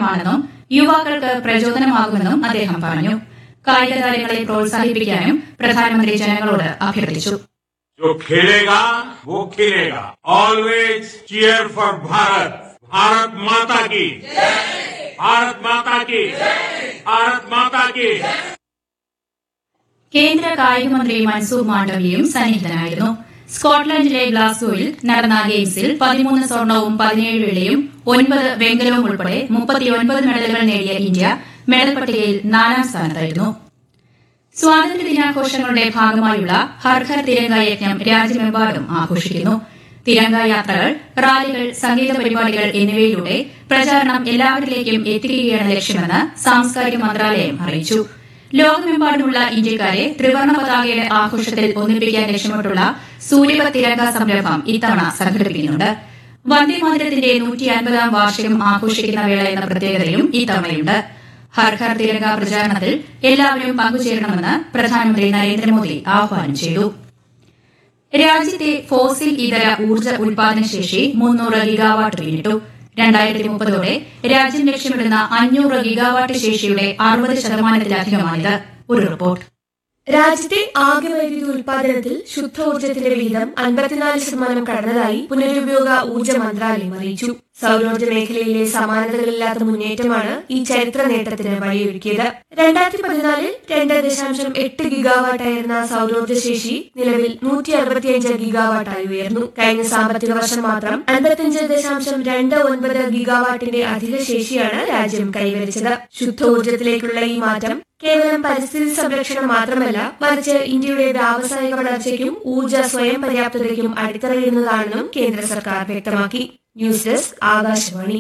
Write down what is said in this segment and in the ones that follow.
പ്രധാനമാണെന്നും യുവാക്കൾക്ക് പ്രചോദനമാകുമെന്നും അദ്ദേഹം പറഞ്ഞു കായിക താരങ്ങളെ പ്രോത്സാഹിപ്പിക്കാനും പ്രധാനമന്ത്രി ജനങ്ങളോട് അഭ്യർത്ഥിച്ചു जो खेलेगा वो खिलेगा always cheer for Bharat Bharat माता की भारत माता की भारत माता की കേന്ദ്ര കായികമന്ത്രി മൻസൂർ മാണ്ഡവ്യയും സന്നിഹിതനായിരുന്നു സ്കോട്ട്ലൻഡിലെ ഗ്ലാസ്ഗോയിൽ നടന്ന ഗെയിംസിൽ പതിമൂന്ന് സ്വർണവും പതിനേഴ് വെള്ളിയും ഒൻപത് വെങ്കലവും ഉൾപ്പെടെ മുപ്പത്തിയൊൻപത് മെഡലുകൾ നേടിയ ഇന്ത്യ മെഡൽ പട്ടികയിൽ നാലാം സ്ഥാനത്തായിരുന്നു സ്വാതന്ത്ര്യ ദിനാഘോഷങ്ങളുടെ ഭാഗമായുള്ള ഹർ ഘർ തിരങ്ക യജ്ഞം രാജ്യമെമ്പാടും ആഘോഷിക്കുന്നു തിരങ്ക യാത്രകൾ റാലികൾ സംഗീത പരിപാടികൾ എന്നിവയിലൂടെ പ്രചാരണം എല്ലാവരിലേക്കും എത്തിക്കുകയാണ് ലക്ഷ്യമെന്ന് സാംസ്കാരിക മന്ത്രാലയം അറിയിച്ചു ലോകമെമ്പാടുമുള്ള ഇന്ത്യക്കാരെ ത്രിവർണ പതാകയുടെ ആഘോഷത്തിൽ ഒന്നിപ്പിക്കാൻ ലക്ഷ്യമിട്ടുള്ള സൂര്യപത് തിരങ്ക സംരംഭം ഇത്തവണ സംഘടിപ്പിക്കുന്നുണ്ട് വന്ദേമാതരത്തിന്റെ നൂറ്റി അൻപതാം വാർഷികം ആഘോഷിക്കുന്ന വേള എന്ന പ്രത്യേകതയും ഇത്തവണയുണ്ട് ഹർ ഘർ തിരങ്ക പ്രചാരണത്തിൽ എല്ലാവരും പങ്കുചേരണമെന്ന് പ്രധാനമന്ത്രി നരേന്ദ്രമോദി ആഹ്വാനം ചെയ്തു രാജ്യത്തെ ഫോസിൽ ഇതര ഊർജ്ജ ഉൽപാദന ശേഷി മുന്നൂറ് ഗിഗാവാട്ട് പിന്നിട്ടു രണ്ടായിരത്തി മുപ്പതോടെ രാജ്യം ലക്ഷ്യമിടുന്ന അഞ്ഞൂറ് ഗിഗാവാട്ട് ശേഷിയുടെ അറുപത് ശതമാനത്തിലധികമാണിത് ഒരു റിപ്പോർട്ട് രാജ്യത്തെ ആകെ വൈദ്യുതി ഉൽപാദനത്തിൽ ശുദ്ധോർജ്ജത്തിന്റെ വിഹിതം അൻപത്തിനാല് ശതമാനം കടന്നതായി പുനരുപയോഗ ഊർജ്ജ മന്ത്രാലയം അറിയിച്ചു സൌരോർജ്ജ മേഖലയിലെ സമാനതകളില്ലാത്ത മുന്നേറ്റമാണ് ഈ ചരിത്ര നേട്ടത്തിന് വഴിയൊരുക്കിയത് രണ്ടായിരത്തി പതിനാലിൽ രണ്ട് ദശാംശം എട്ട് ഗിഗാവാട്ടായിരുന്ന സൌരോർജ്ജ ശേഷി നിലവിൽ നൂറ്റി അറുപത്തിയഞ്ച് ഗിഗാവാട്ടായി ഉയർന്നു കഴിഞ്ഞ സാമ്പത്തിക വർഷം മാത്രം അൻപത്തിയഞ്ച് ദശാംശം രണ്ട് ഒൻപത് ഗിഗാവാട്ടിന്റെ അധിക ശേഷിയാണ് രാജ്യം കൈവരിച്ചത് ശുദ്ധോർജ്ജത്തിലേക്കുള്ള ഈ മാറ്റം കേവലം പരിസ്ഥിതി സംരക്ഷണം മാത്രമല്ല മറിച്ച് ഇന്ത്യയുടെ വ്യാവസായിക വളർച്ചയ്ക്കും ഊർജ്ജ സ്വയം പര്യാപ്തതയ്ക്കും അടിത്തറയിടുന്നതാണെന്നും കേന്ദ്ര സർക്കാർ വ്യക്തമാക്കി ന്യൂസ് ഡെസ്ക് ആകാശവാണി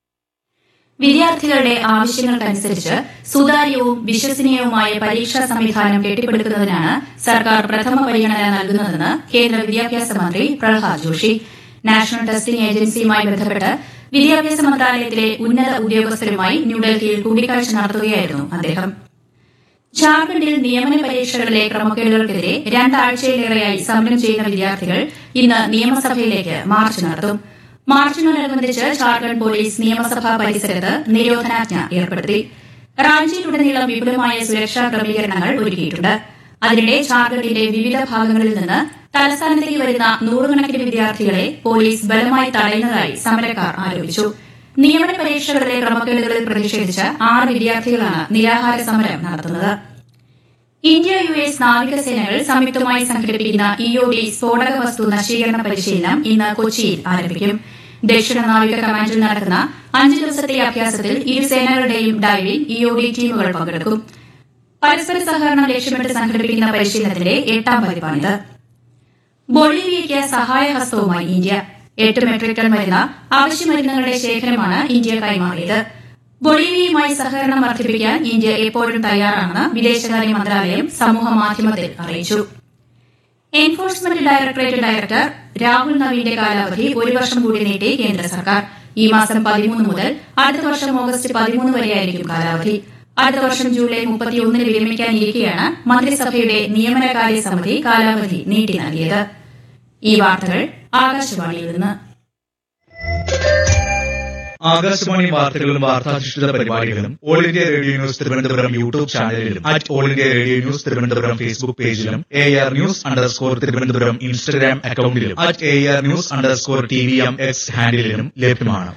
വിദ്യാർത്ഥികളുടെ ആവശ്യങ്ങൾക്കനുസരിച്ച് സുതാര്യവും വിശ്വസനീയവുമായ പരീക്ഷാ സംവിധാനം കെട്ടിപ്പടുക്കുന്നതിനാണ് സർക്കാർ പ്രഥമ പരിഗണന നൽകുന്നതെന്ന് കേന്ദ്ര വിദ്യാഭ്യാസ മന്ത്രി പ്രഹ്ലാദ് ജോഷി നാഷണൽ ടെസ്റ്റിംഗ് ഏജൻസിയുമായി ബന്ധപ്പെട്ട് വിദ്യാഭ്യാസ മന്ത്രാലയത്തിലെ ഉന്നത ഉദ്യോഗസ്ഥരുമായി ന്യൂഡൽഹിയിൽ കൂടിക്കാഴ്ച നടത്തുകയായിരുന്നു അദ്ദേഹം ജാർഖണ്ഡിൽ നിയമന പരീക്ഷകളിലെ ക്രമക്കേടുകൾക്കെതിരെ രണ്ടാഴ്ചയിലേറെയായി സമരം ചെയ്യുന്ന വിദ്യാർത്ഥികൾ ഇന്ന് നിയമസഭയിലേക്ക് മാർച്ച് നടത്തും മാർച്ചിനോടനുബന്ധിച്ച് ജാർഖണ്ഡ് പോലീസ് നിയമസഭാ പരിസരത്ത് നിരോധനാജ്ഞ ഏർപ്പെടുത്തി റാഞ്ചിയിലുടനീളം വിപുലമായ സുരക്ഷാ ക്രമീകരണങ്ങൾ ഒരുക്കിയിട്ടുണ്ട് അതിനിടെ ജാർഖണ്ഡിന്റെ വിവിധ ഭാഗങ്ങളിൽ നിന്ന് തലസ്ഥാനത്തേക്ക് വരുന്ന നൂറുകണക്കിന് വിദ്യാർത്ഥികളെ പോലീസ് ബലമായി തടയുന്നതായി സമരക്കാർ ആരോപിച്ചു നിയമന പരീക്ഷകളിലെ ക്രമക്കേടുകളിൽ പ്രതിഷേധിച്ച് ആറ് വിദ്യാർത്ഥികളാണ് നിരാഹാര സമരം നടത്തുന്നത് ഇന്ത്യ യു എസ് നാവികസേനകൾ സംയുക്തമായി സംഘടിപ്പിക്കുന്ന ഇഒഡി സ്ഫോടക വസ്തു നശീകരണ പരിശീലനം ഇന്ന് കൊച്ചിയിൽ ആരംഭിക്കും ദക്ഷിണ നാവിക കമാൻഡിൽ നടക്കുന്ന അഞ്ച് ദിവസത്തെ അഭ്യാസത്തിൽ ഇരു സേനകളുടെയും ഡൈവിംഗ് ഇഒഡി ടീമുകൾ പങ്കെടുക്കും പരസ്പര സഹകരണം ലക്ഷ്യമിട്ട് സംഘടിപ്പിക്കുന്ന പരിശീലനത്തിന്റെ എട്ടാം പതിപ്പാണിത് ബൊളീവിയയ്ക്ക് സഹായഹസ്തവുമായി ഇന്ത്യ എട്ട് മെട്രിക് ടൺ വരുന്ന അവശ്യ മരുന്നുകളുടെ ശേഖരമാണ് ഇന്ത്യ കൈമാറിയത് ബൊളീവിയയുമായി സഹകരണം വർദ്ധിപ്പിക്കാൻ ഇന്ത്യ എപ്പോഴും തയ്യാറാണെന്ന് വിദേശകാര്യ മന്ത്രാലയം സമൂഹ മാധ്യമത്തിൽ അറിയിച്ചു എൻഫോഴ്സ്മെന്റ് ഡയറക്ടറേറ്റ് ഡയറക്ടർ രാഹുൽ നവീന്റെ കാലാവധി ഒരു വർഷം കൂടി നീട്ടി കേന്ദ്ര സർക്കാർ ഈ മാസം പതിമൂന്ന് മുതൽ അടുത്ത വർഷം ഓഗസ്റ്റ് പതിമൂന്ന് വരെയായിരിക്കും കാലാവധി അടുത്ത വർഷം ജൂലൈ മുപ്പത്തിയൊന്നിന് വിരമിക്കാനിരിക്കെയാണ് മന്ത്രിസഭയുടെ നിയമനകാര്യ സമിതി കാലാവധി നീട്ടി നൽകിയത് ഈ വാർത്തകൾ ആകാശവാണിയിൽ നിന്ന് ആകാശവാണി വാർത്തകളും വാർത്താധിഷ്ഠിത പരിപാടികളും All India Radio News Thiruvananthapuram YouTube ചാനലിലും at All India Radio News Thiruvananthapuram Facebook പേജിലും A R news underscore Thiruvananthapuram Instagram അക്കൌണ്ടിലും at A R news underscore T V M X ഹാൻഡിലും ലഭ്യമാണ്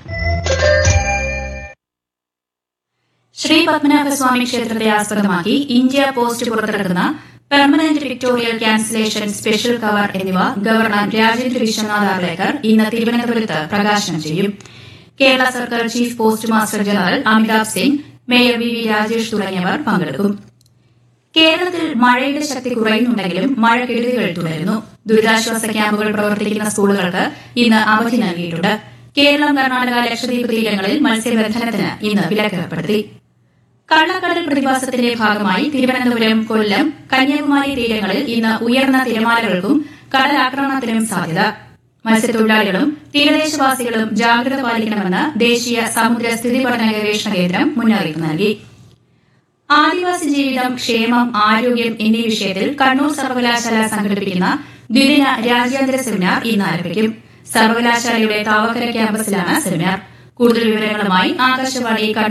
ശ്രീ പത്മനാഭസ്വാമി ക്ഷേത്രത്തെ ആസ്പദമാക്കി ഇന്ത്യ പോസ്റ്റ് പുറത്തിറക്കുന്ന permanent pictorial cancellation special cover എന്നിവ governor Rajendra Vishwanath Arlekar ഇന്ന് തിരുവനന്തപുരത്ത് പ്രകാശനം ചെയ്യും കേരള സർക്കാർ chief post master general Amitabh Singh mayor V V Rajesh തുടങ്ങിയവർ പങ്കെടുക്കും കേരളത്തിൽ മഴയുടെ ശക്തി കുറയുന്നുണ്ടെങ്കിലും മഴക്കെടുതികൾ തുടരുന്നു ദുരിതാശ്വാസ ക്യാമ്പുകൾ പ്രവർത്തിക്കുന്ന സ്കൂളുകൾക്ക് ഇന്ന് അവധി നൽകിയിട്ടുണ്ട് കേരളം കർണാടക ലക്ഷദ്വീപ് തീരങ്ങളിൽ മത്സ്യബന്ധനത്തിന് ഇന്ന് വിലക്കേർപ്പെടുത്തി കള്ളക്കടൽ പ്രതിഭാസത്തിന്റെ ഭാഗമായി തിരുവനന്തപുരം കൊല്ലം കന്യാകുമാരി തീരങ്ങളിൽ ഇന്ന് ഉയർന്ന തിരമാലകൾക്കും കടലാക്രമണത്തിനും സാധ്യത മത്സ്യത്തൊഴിലാളികളും തീരദേശവാസികളും ജാഗ്രത പാലിക്കണമെന്ന് ദേശീയ സമുദ്ര സ്ഥിതി പഠന ഗവേഷണ കേന്ദ്രം മുന്നറിയിപ്പ് നൽകി ആദിവാസി ജീവിതം ക്ഷേമം ആരോഗ്യം എന്നീ വിഷയത്തിൽ കണ്ണൂർ സർവകലാശാല സംഘടിപ്പിക്കുന്ന ദ്വിദിന രാജ്യാന്തര സെമിനാർ ഇന്ന് ആരംഭിക്കും സർവകലാശാലയുടെ താവക്കര ക്യാമ്പസിലാണ് സെമിനാർ കൂടുതൽ വിവരങ്ങളുമായി ആകാശവാണി കണ്ണൂർ